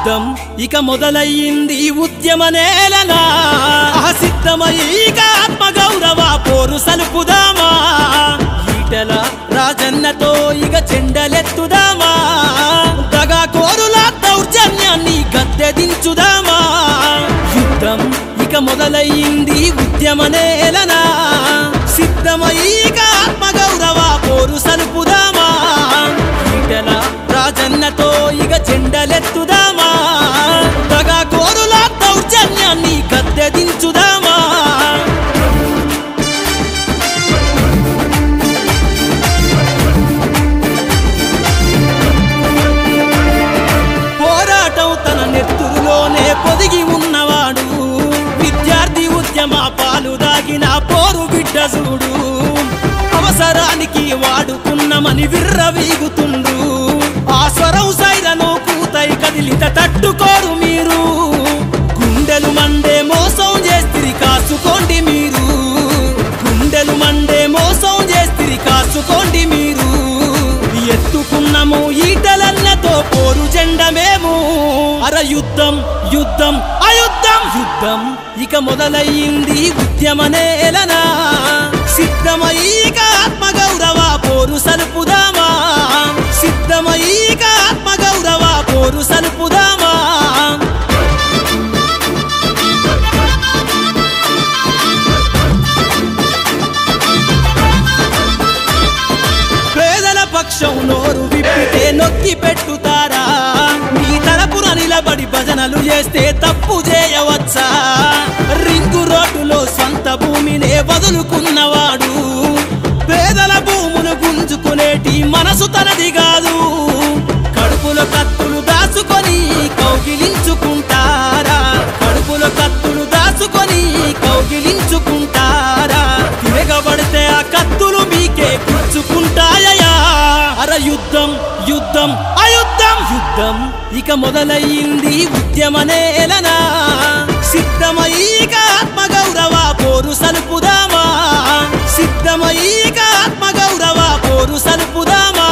యుద్ధం ఇక మొదలయ్యింది ఉద్యమ నేలనా సిద్ధమై ఇక ఆత్మ గౌరవ పోరు సలుపుదామా ఈటల రాజన్నతో ఇక చెండలెత్తుదామా దగా కోరుల దౌర్జన్యాన్ని గద్దెదించుదామా యుద్ధం ఇక మొదలయ్యింది ఉద్యమ నేలనా సిద్ధమై ఇక ఆత్మ గౌరవ పోరు సలుపుదామా ఈటల రాజన్నతో ఇక చెండలెత్తుదామా దగా కోరుల దౌర్జన్యాన్ని గద్దెదించుదామా పోరాటం తన నెత్తురులోనే పొదిగి ఉన్నవాడు విద్యార్థి ఉద్యమ పాలు దాగిన పోరు బిడ్డ చూడు అవసరానికి వాడుకున్నమని విర్రవీగుతుండు ఆ స్వరం సైరను కూతై కదిలిత తట్టుకోరు మీరు గుండెలు మండే మోసం చేస్తిరి కాసుకోండి మీరు గుండెలు మండే మోసం చేస్తిరి కాసుకోండి మీరు ఎత్తుకున్నాము ఈటలన్నతో పోరు జెండ మేము అర యుద్ధం యుద్ధం అయుద్ధం యుద్ధం ఇక మొదలయ్యింది ఉద్యమ నేలనా సిద్ధమై ఇక ఆత్మ గౌరవ పోరు సలుపుదామా సిద్ధమై ఇక ఆత్మ గౌరవ పోరు సలుపుదామా పేదల పక్షం నోరు విప్పితే నొక్కి పెట్టుతారా మీ తరపున నిలబడి భజనలు చేస్తే తప్పు చేయవచ్చా రింగు రోడ్డులో సొంత భూమినే వదులుకున్నవాడు పేదల భూములు గుంజుకునేటి మనసు తనది కాదు కడుపులో కత్తులు దాచుకొని కౌగిలించుకుంటారా కడుపులో కత్తులు దాచుకొని కౌగిలించుకుంటారా తిరగబడితే ఆ కత్తులు మీకే గుచ్చుకుంటాయా అర యుద్ధం యుద్ధం అయుద్ధం యుద్ధం ఇక మొదలయ్యింది ఉద్యమ నేలనా సిద్ధమై ఇక ఆత్మ గౌరవ పోరు సలుపుదామా సిద్ధమై ఇక ఆత్మ గౌరవ పోరు సలుపుదామా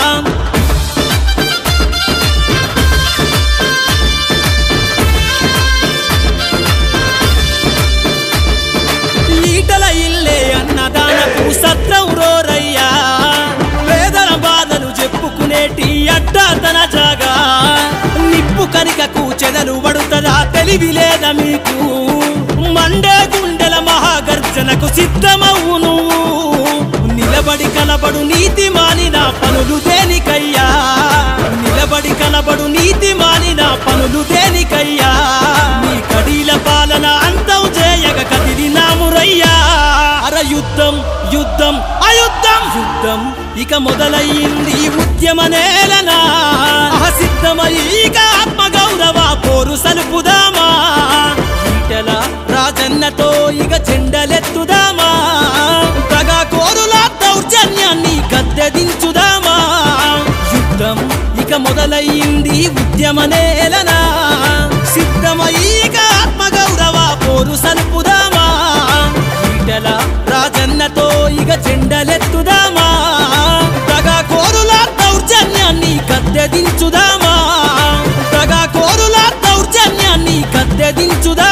ఈటల ఇల్లే అన్నదానపు సత్రం రోరయ్యా పేదల బాధలు చెప్పుకునేటి అడ్డా తన జాగా నిప్పు కనికకు చెదలు పడుతుందా తెలివి లేదా మీకు మండే గుండెల మహాగర్జనకు సిద్ధమవు నువ్వు నిలబడి కనబడు నీతి మానిన పనులు దేనికయ్యా నిలబడి కనబడు నీతి మానిన పనులు దేనికయ్యా నీ కడీల పాలన అంతం చేయగ కదిలినామురయ్యా అర యుద్ధం యుద్ధం అయుద్ధం యుద్ధం ఇక మొదలయ్యింది ఉద్యమ నేలనా సిద్ధమై ఇక ఆత్మ గౌరవ పోరు సలుపుదామా ఈటల రాజన్నతో ఇక చెండలెత్తుదామా దగా కోరుల దౌర్జన్యాన్ని గద్దెదించుదామా యుద్ధం ఇక మొదలయ్యింది ఉద్యమ నేలనా సిద్ధమై ఇక ఆత్మ గౌరవ పోరు సలుపుదామా ఈటల రాజన్నతో ఇక చెండలెత్తుదామా దగా కోరుల దౌర్జన్యాన్ని గద్దెదించుదామా దగా కోరుల దౌర్జన్యాన్ని గద్దెదించుదా